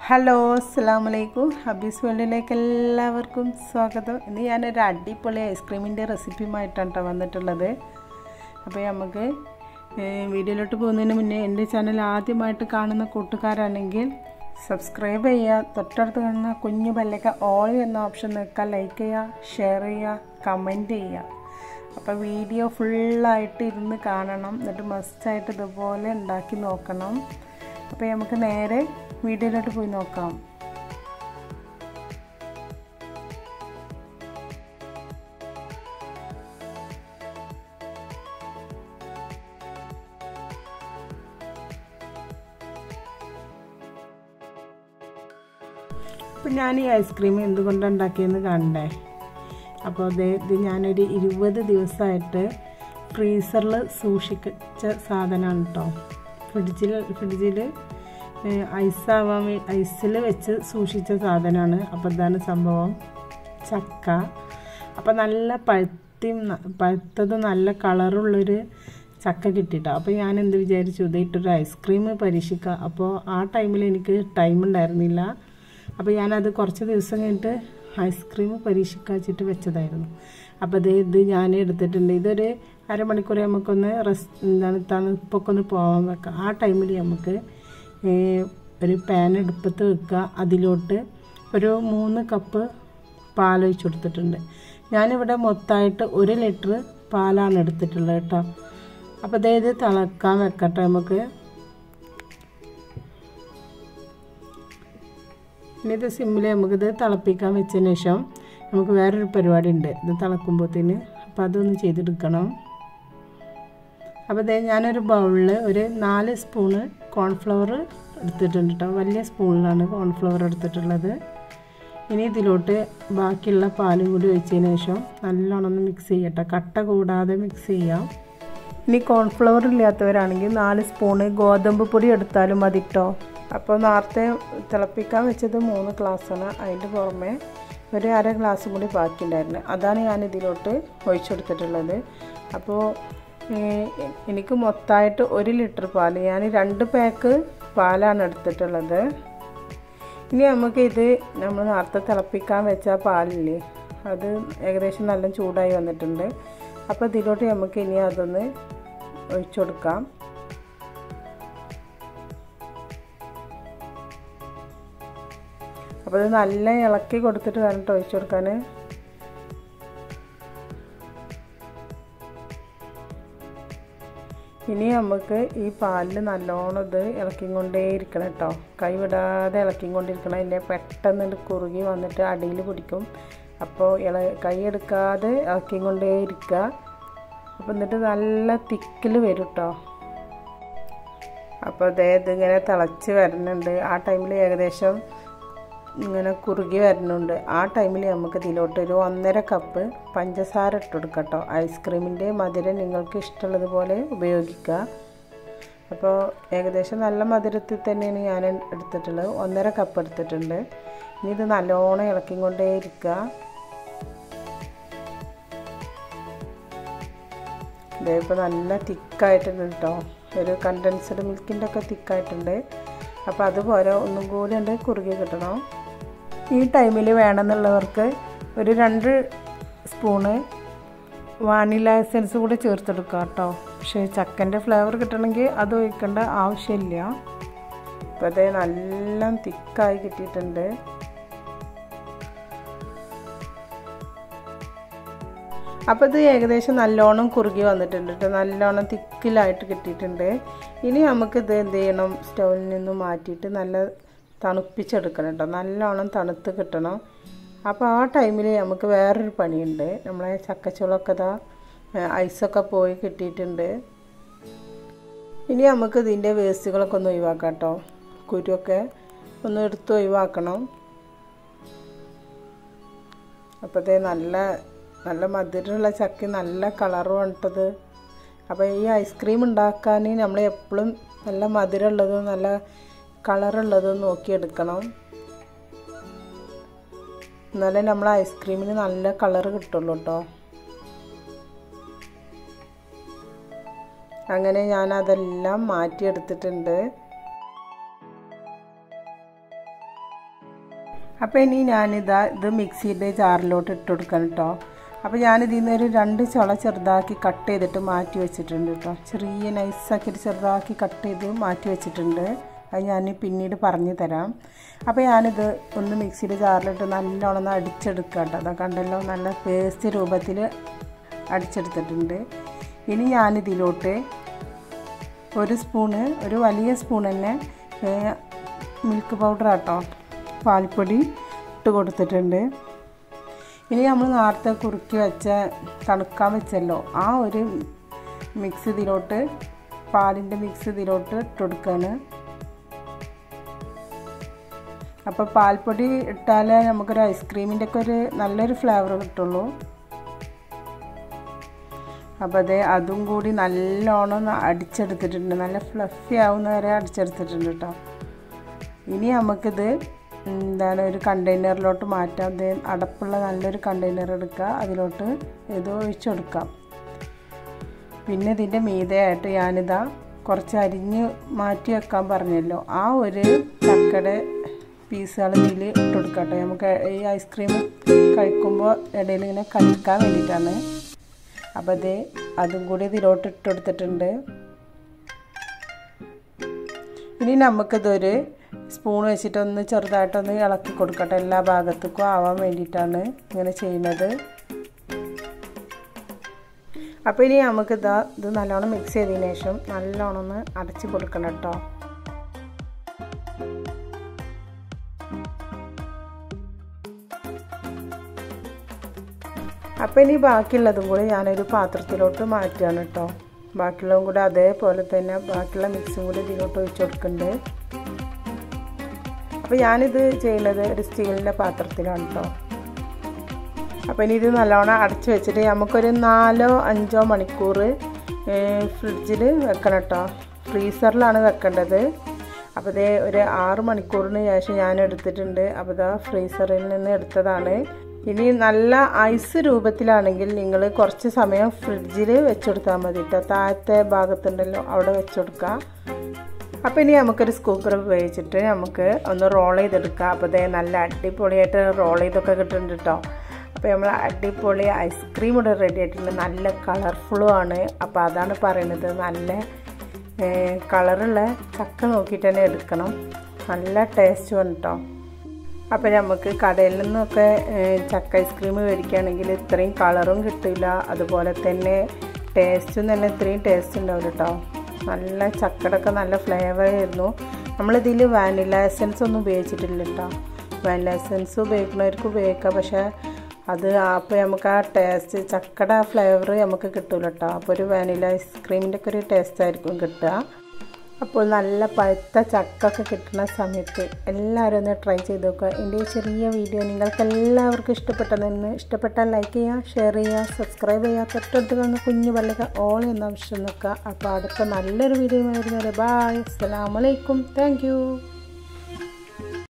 hello അസ്സാം വലൈക്കും ഹബീസ് വേൾഡിലേക്ക് എല്ലാവർക്കും സ്വാഗതം ഇന്ന് ഞാനൊരു അടിപൊളി ഐസ്ക്രീമിൻ്റെ റെസിപ്പിയുമായിട്ടാണ് കേട്ടോ വന്നിട്ടുള്ളത് അപ്പോൾ നമുക്ക് വീഡിയോയിലോട്ട് പോകുന്നതിന് മുന്നേ എൻ്റെ ചാനൽ ആദ്യമായിട്ട് കാണുന്ന കൂട്ടുകാരാണെങ്കിൽ സബ്സ്ക്രൈബ് ചെയ്യുക തൊട്ടടുത്ത് കാണുന്ന കുഞ്ഞു ബെല്ലൊക്കെ ഓൾ എന്ന ഓപ്ഷൻ നിൽക്കുക ലൈക്ക് ചെയ്യുക ഷെയർ ചെയ്യുക കമൻറ്റ് ചെയ്യുക അപ്പോൾ വീഡിയോ ഫുള്ളായിട്ട് ഇരുന്ന് കാണണം എന്നിട്ട് മസ്റ്റായിട്ട് ഇതുപോലെ ഉണ്ടാക്കി നോക്കണം അപ്പോൾ നമുക്ക് നേരെ വീഡിയോയിലോട്ട് പോയി നോക്കാം അപ്പം ഞാൻ ഈ ഐസ്ക്രീം എന്തുകൊണ്ടാണ് ഉണ്ടാക്കിയെന്ന് കാണണ്ടേ അപ്പോൾ അത് ഇത് ഞാനൊരു ഇരുപത് ദിവസമായിട്ട് ഫ്രീസറിൽ സൂക്ഷിച്ച സാധനമാണ് കേട്ടോ ഫ്രിഡ്ജിൽ ഫ്രിഡ്ജിൽ ഐസാവാൻ ഐസിൽ വെച്ച് സൂക്ഷിച്ച സാധനമാണ് അപ്പോൾ ഇതാണ് സംഭവം ചക്ക അപ്പോൾ നല്ല പഴുത്തി പഴുത്തത് നല്ല കളറുള്ളൊരു ചക്ക കിട്ടിയിട്ടോ അപ്പോൾ ഞാൻ എന്ത് വിചാരിച്ചു ഇതായിട്ടൊരു ഐസ്ക്രീം പരീക്ഷിക്കുക അപ്പോൾ ആ ടൈമിൽ എനിക്ക് ടൈം ഉണ്ടായിരുന്നില്ല അപ്പോൾ ഞാനത് കുറച്ച് ദിവസം കഴിഞ്ഞിട്ട് ഐസ്ക്രീം പരീക്ഷിക്കാൻ വെച്ചിട്ട് വെച്ചതായിരുന്നു അപ്പോൾ ഇത് ഇത് ഞാൻ എടുത്തിട്ടുണ്ട് ഇതൊരു അരമണിക്കൂർ നമുക്കൊന്ന് റെസ്റ്റ് എന്താണ് തണുപ്പൊക്കെ ഒന്ന് പോകാൻ വെക്കാം ആ ടൈമിൽ നമുക്ക് ഒരു പാൻ എടുപ്പത്ത് വെക്കുക അതിലോട്ട് ഒരു മൂന്ന് കപ്പ് പാലൊഴിച്ച് കൊടുത്തിട്ടുണ്ട് ഞാനിവിടെ മൊത്തമായിട്ട് ഒരു ലിറ്റർ പാലാണ് എടുത്തിട്ടുള്ളത് കേട്ടോ അപ്പോൾ അതായത് തിളക്കാൻ വെക്കട്ടെ നമുക്ക് ഇനി ഇത് സിമ്മിൽ നമുക്കിത് തിളപ്പിക്കാൻ വെച്ചതിന് ശേഷം നമുക്ക് വേറൊരു പരിപാടി ഉണ്ട് ഇത് തിളക്കുമ്പോഴത്തേന് അപ്പോൾ അതൊന്ന് ചെയ്തെടുക്കണം അപ്പോൾ അതേ ഞാനൊരു ബൗളിൽ ഒരു നാല് സ്പൂണ് കോൺഫ്ലവർ എടുത്തിട്ടുണ്ട് കേട്ടോ വലിയ സ്പൂണിലാണ് കോൺഫ്ലവർ എടുത്തിട്ടുള്ളത് ഇനി ഇതിലോട്ട് ബാക്കിയുള്ള പാലും കൂടി ഒഴിച്ചതിന് ശേഷം നല്ലോണം ഒന്ന് മിക്സ് ചെയ്യട്ടെ കട്ട കൂടാതെ മിക്സ് ചെയ്യാം ഇനി കോൺഫ്ലവർ ഇല്ലാത്തവരാണെങ്കിൽ നാല് സ്പൂണ് ഗോതമ്പ് പൊടി എടുത്താലും മതി കേട്ടോ അപ്പോൾ നേരത്തെ തിളപ്പിക്കാൻ വെച്ചത് മൂന്ന് ഗ്ലാസ്സാണ് അതിൻ്റെ പുറമെ ഒരു അര ഗ്ലാസ് കൂടി ബാക്കിയുണ്ടായിരുന്നു അതാണ് ഞാൻ ഇതിലോട്ട് ഒഴിച്ചു കൊടുത്തിട്ടുള്ളത് അപ്പോൾ എനിക്ക് മൊത്തമായിട്ട് ഒരു ലിറ്റർ പാൽ ഞാൻ രണ്ട് പാക്ക് പാലാണ് എടുത്തിട്ടുള്ളത് ഇനി നമുക്ക് ഇത് നമ്മൾ നേരത്തെ തിളപ്പിക്കാൻ വെച്ച പാലില്ലേ അത് ഏകദേശം നല്ല ചൂടായി വന്നിട്ടുണ്ട് അപ്പോൾ ഇതിലോട്ട് നമുക്ക് ഇനി അതൊന്ന് ഒഴിച്ചു കൊടുക്കാം അപ്പോൾ ഇത് നല്ല ഇളക്കി കൊടുത്തിട്ട് വേണം ഒഴിച്ചു കൊടുക്കാൻ ഇനി നമുക്ക് ഈ പാലിൽ നല്ലോണം ഇത് ഇളക്കിക്കൊണ്ടേ ഇരിക്കണം കേട്ടോ കൈ വിടാതെ ഇളക്കിക്കൊണ്ടിരിക്കണം ഇല്ലേ പെട്ടെന്ന് കുറുകി വന്നിട്ട് അടിയിൽ പിടിക്കും അപ്പോൾ ഇള കൈ എടുക്കാതെ ഇളക്കിക്കൊണ്ടേ ഇരിക്കുക അപ്പോൾ എന്നിട്ട് നല്ല തിക്കിൽ വരും കേട്ടോ അപ്പോൾ അതേ ഇതിങ്ങനെ തിളച്ച് വരുന്നുണ്ട് ആ ടൈമിൽ ഏകദേശം ഇങ്ങനെ കുറുകി വരുന്നുണ്ട് ആ ടൈമിൽ നമുക്ക് ഇതിലോട്ട് ഒരു ഒന്നര കപ്പ് പഞ്ചസാര ഇട്ട് കൊടുക്കാം കേട്ടോ ഐസ്ക്രീമിൻ്റെ മധുരം നിങ്ങൾക്ക് ഇഷ്ടമുള്ളതുപോലെ ഉപയോഗിക്കുക അപ്പോൾ ഏകദേശം നല്ല മധുരത്തിൽ തന്നെയാണ് ഞാൻ എടുത്തിട്ടുള്ളത് ഒന്നര കപ്പ് എടുത്തിട്ടുണ്ട് ഇനി ഇത് നല്ലോണം ഇളക്കിക്കൊണ്ടേ ഇരിക്കുക ഇതേ ഇപ്പോൾ നല്ല തിക്കായിട്ടുണ്ട് കേട്ടോ ഒരു കണ്ടൻസ്ഡ് മിൽക്കിൻ്റെ ഒക്കെ തിക്കായിട്ടുണ്ട് അപ്പോൾ അതുപോലെ ഒന്നും കൂടി ഉണ്ട് കുറുകി കിട്ടണം ഈ ടൈമിൽ വേണമെന്നുള്ളവർക്ക് ഒരു രണ്ട് സ്പൂണ് വാനില എസൻസ് കൂടി ചേർത്തെടുക്കുക കേട്ടോ പക്ഷേ ചക്കൻ്റെ ഫ്ലേവർ കിട്ടണമെങ്കിൽ അത് ഒഴിക്കേണ്ട ആവശ്യമില്ല അപ്പോൾ അത് നല്ല തിക്കായി കിട്ടിയിട്ടുണ്ട് അപ്പോൾ ഇത് ഏകദേശം നല്ലോണം കുറുകി വന്നിട്ടുണ്ട് കേട്ടോ നല്ലോണം തിക്കിലായിട്ട് കിട്ടിയിട്ടുണ്ട് ഇനി നമുക്കിത് എന്ത് ചെയ്യണം സ്റ്റൗവിൽ നിന്ന് മാറ്റിയിട്ട് നല്ല തണുപ്പിച്ചെടുക്കണം കേട്ടോ നല്ലോണം തണുത്ത് കിട്ടണം അപ്പോൾ ആ ടൈമിൽ നമുക്ക് വേറൊരു പണിയുണ്ട് നമ്മളെ ചക്കച്ചുളൊക്കെ ഇതാ ഐസൊക്കെ പോയി കിട്ടിയിട്ടുണ്ട് ഇനി നമുക്ക് ഇതിൻ്റെ വേസ്റ്റുകളൊക്കെ ഒന്ന് ഒഴിവാക്കാം കേട്ടോ കുരുവൊക്കെ ഒന്ന് എടുത്ത് ഒഴിവാക്കണം അപ്പോഴത്തേ നല്ല നല്ല മധുരമുള്ള ചക്ക നല്ല കളറും ഉണ്ടത് അപ്പോൾ ഈ ഐസ്ക്രീം ഉണ്ടാക്കാൻ നമ്മൾ എപ്പോഴും നല്ല മധുരമുള്ളതും നല്ല കളറുള്ളതും നോക്കിയെടുക്കണം എന്നാലേ നമ്മൾ ഐസ്ക്രീമിന് നല്ല കളറ് കിട്ടുള്ളൂ കേട്ടോ അങ്ങനെ ഞാൻ അതെല്ലാം മാറ്റിയെടുത്തിട്ടുണ്ട് അപ്പോൾ ഇനി ഞാനിതാ ഇത് മിക്സിയുടെ ജാറിലോട്ട് ഇട്ട് കൊടുക്കണം കേട്ടോ അപ്പോൾ ഞാനിതിൽ നിന്ന് ഒരു രണ്ട് ചുള ചെറുതാക്കി കട്ട് ചെയ്തിട്ട് മാറ്റി വെച്ചിട്ടുണ്ട് കേട്ടോ ചെറിയ നൈസാക്കിയിട്ട് ചെറുതാക്കി കട്ട് ചെയ്ത് മാറ്റി വെച്ചിട്ടുണ്ട് അത് ഞാൻ പിന്നീട് പറഞ്ഞു തരാം അപ്പോൾ ഞാനിത് ഒന്ന് മിക്സിയുടെ ജാറിലിട്ട് നല്ലോണം ഒന്ന് അടിച്ചെടുക്കുക കേട്ടോ അതാ കണ്ടല്ലോ നല്ല പേസ്റ്റ് രൂപത്തിൽ അടിച്ചെടുത്തിട്ടുണ്ട് ഇനി ഞാനിതിലോട്ട് ഒരു സ്പൂണ് ഒരു വലിയ സ്പൂൺ തന്നെ മിൽക്ക് പൗഡർ ആട്ടോ പാൽപ്പൊടി ഇട്ട് കൊടുത്തിട്ടുണ്ട് ഇനി നമ്മൾ നേരത്തെ കുറുക്കി വെച്ച തണുക്കാൻ വെച്ചല്ലോ ആ ഒരു മിക്സ് ഇതിലോട്ട് പാലിൻ്റെ മിക്സ് ഇതിലോട്ട് ഇട്ട് കൊടുക്കുകയാണ് അപ്പോൾ പാൽപ്പൊടി ഇട്ടാലേ നമുക്കൊരു ഐസ്ക്രീമിൻ്റെ ഒക്കെ ഒരു നല്ലൊരു ഫ്ലേവർ കിട്ടുള്ളൂ അപ്പോൾ അതെ അതും കൂടി നല്ലോണം അടിച്ചെടുത്തിട്ടുണ്ട് നല്ല ഫ്ലഫി ആവുന്ന വരെ അടിച്ചെടുത്തിട്ടുണ്ട് കേട്ടോ ഇനി നമുക്കിത് എന്താണ് ഒരു കണ്ടെയ്നറിലോട്ട് മാറ്റാം അത് അടപ്പുള്ള നല്ലൊരു കണ്ടെയ്നർ എടുക്കുക അതിലോട്ട് ഇത് ഒഴിച്ചു കൊടുക്കാം പിന്നെ ഇതിൻ്റെ മീതയായിട്ട് ഞാനിതാ കുറച്ച് അരിഞ്ഞ് മാറ്റി വെക്കാൻ പറഞ്ഞല്ലോ ആ ഒരു ചക്കയുടെ പീസുകൾ ഇതിൽ ഇട്ട് കൊടുക്കട്ടെ നമുക്ക് ഈ ഐസ്ക്രീം കഴിക്കുമ്പോൾ ഇടയിൽ ഇങ്ങനെ കഴിക്കാൻ വേണ്ടിയിട്ടാണ് അപ്പോൾ അത് അതും കൂടി ഇതിലോട്ട് ഇട്ട് കൊടുത്തിട്ടുണ്ട് ഇനി നമുക്കിതൊരു സ്പൂൺ വെച്ചിട്ടൊന്ന് ചെറുതായിട്ടൊന്ന് ഇളക്കി കൊടുക്കട്ടെ എല്ലാ ഭാഗത്തേക്കും ആവാൻ വേണ്ടിയിട്ടാണ് ഇങ്ങനെ ചെയ്യുന്നത് അപ്പോൾ ഇനി നമുക്ക് ഇതാ ഇത് നല്ലോണം മിക്സ് ചെയ്തതിന് ശേഷം നല്ലോണം ഒന്ന് അടച്ച് കൊടുക്കണം കേട്ടോ അപ്പോൾ ഇനി ബാക്കിയുള്ളതും കൂടി ഞാനൊരു പാത്രത്തിലോട്ട് മാറ്റുകയാണ് കേട്ടോ ബാക്കിയുള്ളതും കൂടി അതേപോലെ തന്നെ ബാക്കിയുള്ള മിക്സും കൂടി ഇതിലോട്ട് ഒഴിച്ച് കൊടുക്കുന്നുണ്ട് അപ്പോൾ ഞാനിത് ചെയ്യുന്നത് ഒരു സ്റ്റീലിൻ്റെ പാത്രത്തിലാണ് കേട്ടോ അപ്പോൾ ഇനി ഇത് നല്ലോണം അടച്ച് വെച്ചിട്ട് നമുക്കൊരു നാലോ അഞ്ചോ മണിക്കൂർ ഫ്രിഡ്ജിൽ വെക്കണം കേട്ടോ ഫ്രീസറിലാണ് വെക്കേണ്ടത് അപ്പോൾ ഇതേ ഒരു ആറ് മണിക്കൂറിന് ശേഷം ഞാൻ എടുത്തിട്ടുണ്ട് അപ്പോൾ ഇതാ ഫ്രീസറിൽ നിന്ന് എടുത്തതാണ് ഇനി നല്ല ഐസ് രൂപത്തിലാണെങ്കിൽ നിങ്ങൾ കുറച്ച് സമയം ഫ്രിഡ്ജിൽ വെച്ചുകൊടുത്താൽ മതി കേട്ടോ താഴത്തെ ഭാഗത്തുണ്ടല്ലോ അവിടെ വെച്ചുകൊടുക്കുക അപ്പോൾ ഇനി നമുക്കൊരു സ്കൂപ്പർ ഉപയോഗിച്ചിട്ട് നമുക്ക് ഒന്ന് റോൾ ചെയ്തെടുക്കാം അപ്പോൾ ഇതേ നല്ല അടിപൊളിയായിട്ട് റോൾ ചെയ്തൊക്കെ കിട്ടുന്നുണ്ട് കേട്ടോ അപ്പോൾ നമ്മൾ അടിപൊളി ഐസ്ക്രീം ഇവിടെ റെഡി ആയിട്ടുണ്ട് നല്ല കളർഫുള്ളും ആണ് അപ്പോൾ അതാണ് പറയുന്നത് നല്ല കളറുള്ള ചക്ക നോക്കിയിട്ട് തന്നെ എടുക്കണം നല്ല ടേസ്റ്റ് ആണ് കേട്ടോ അപ്പോൾ നമുക്ക് കടയിൽ നിന്നൊക്കെ ചക്ക ഐസ്ക്രീം മേടിക്കുകയാണെങ്കിൽ ഇത്രയും കളറും കിട്ടില്ല അതുപോലെ തന്നെ ടേസ്റ്റും തന്നെ ഇത്രയും ടേസ്റ്റ് ഉണ്ടാവില്ല കേട്ടോ നല്ല ചക്കടൊക്കെ നല്ല ഫ്ലേവർ ആയിരുന്നു നമ്മളിതിൽ വാനില എസൻസ് ഒന്നും ഉപയോഗിച്ചിട്ടില്ല കേട്ടോ വാനില എസൻസ് ഉപയോഗിക്കുന്നവർക്ക് ഉപയോഗിക്കാം പക്ഷേ അത് അപ്പോൾ നമുക്ക് ആ ടേസ്റ്റ് ചക്കയുടെ ഫ്ലേവർ നമുക്ക് കിട്ടില്ല കേട്ടോ അപ്പോൾ ഒരു വാനില ഐസ്ക്രീമിൻ്റെ ഒക്കെ ഒരു ടേസ്റ്റ് ആയിരിക്കും കിട്ടുക അപ്പോൾ നല്ല പഴുത്ത ചക്കൊക്കെ കിട്ടുന്ന സമയത്ത് എല്ലാവരും ഒന്ന് ട്രൈ ചെയ്ത് നോക്കുക എൻ്റെ ഈ ചെറിയ വീഡിയോ നിങ്ങൾക്ക് എല്ലാവർക്കും ഇഷ്ടപ്പെട്ടതെന്ന് ഇഷ്ടപ്പെട്ടാൽ ലൈക്ക് ചെയ്യുക ഷെയർ ചെയ്യുക സബ്സ്ക്രൈബ് ചെയ്യുക തൊട്ടടുത്ത് കാണുന്ന കുഞ്ഞു പള്ളിക ഓൾ എന്ന ഓപ്ഷൻ നോക്കുക അപ്പോൾ അടുത്ത നല്ലൊരു വീഡിയോ വരുന്നത് ബായ് അസ്സലാമലൈക്കും താങ്ക്